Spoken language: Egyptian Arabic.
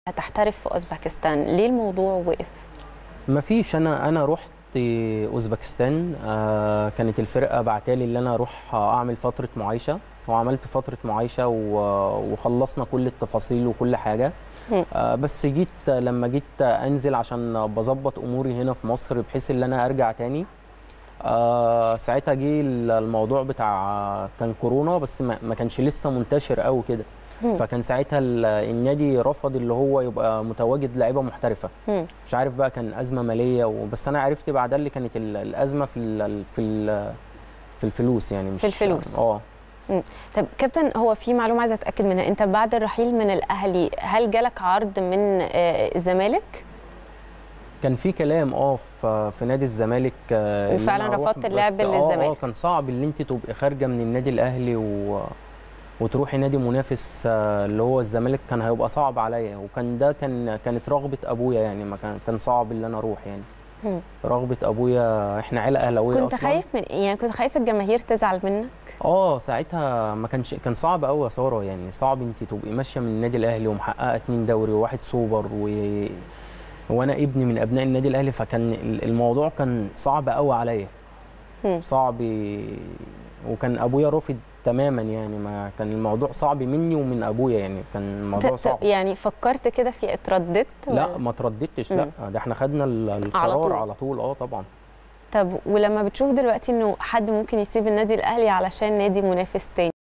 تحترف في اوزبكستان ليه الموضوع وقف ما فيش انا انا رحت اوزبكستان آه كانت الفرقه بعتالي ان انا اروح اعمل فتره معايشه وعملت فتره معايشه و- وخلصنا كل التفاصيل وكل حاجه مم. آه بس جيت لما جيت انزل عشان بظبط اموري هنا في مصر بحيث ان انا ارجع تاني آه ساعتها جه الموضوع بتاع كان كورونا بس ما ما كانش لسه منتشر قوي كده مم. فكان ساعتها ال- النادي رفض اللي هو يبقى متواجد لعيبه محترفه مم. مش عارف بقى كان ازمه ماليه و- بس انا عرفت بعدها اللي كانت ال- الازمه في ال في ال في الفلوس يعني مش في الفلوس. اه طب كابتن هو في معلومه عايزه اتاكد منها انت بعد الرحيل من الاهلي هل جالك عرض من آه، الزمالك كان في كلام اه في في نادي الزمالك آه، اللي وفعلاً أنا أروح، رفضت اللعب بس آه، اه للزمالك. كان صعب ان انت تبقي خارجه من النادي الاهلي و وتروحي نادي منافس آه، اللي هو الزمالك كان هيبقى صعب عليا وكان ده كان كانت رغبه ابويا يعني ما كان كان صعب ان انا اروح يعني مم. رغبه ابويا احنا عيله اهلاويه كنت اصلا خايف من يعني كنت خايف الجماهير تزعل منك اه ساعتها ما كانش كان صعب قوي يا ساره يعني صعب انت تبقي ماشيه من النادي الاهلي ومحققه اتنين دوري وواحد سوبر و... وانا ابني من ابناء النادي الاهلي فكان ال- الموضوع كان صعب قوي عليا مم. صعب وكان ابويا رافض تماما يعني ما كان الموضوع صعب مني ومن ابويا يعني كان الموضوع ت- صعب يعني فكرت كده في اترددت لا ولا؟ ما ترددتش لا ده احنا خدنا ال- القرار طول. على طول اه طبعا طب ولما بتشوف دلوقتي انه حد ممكن يسيب النادي الاهلي علشان نادي منافس تاني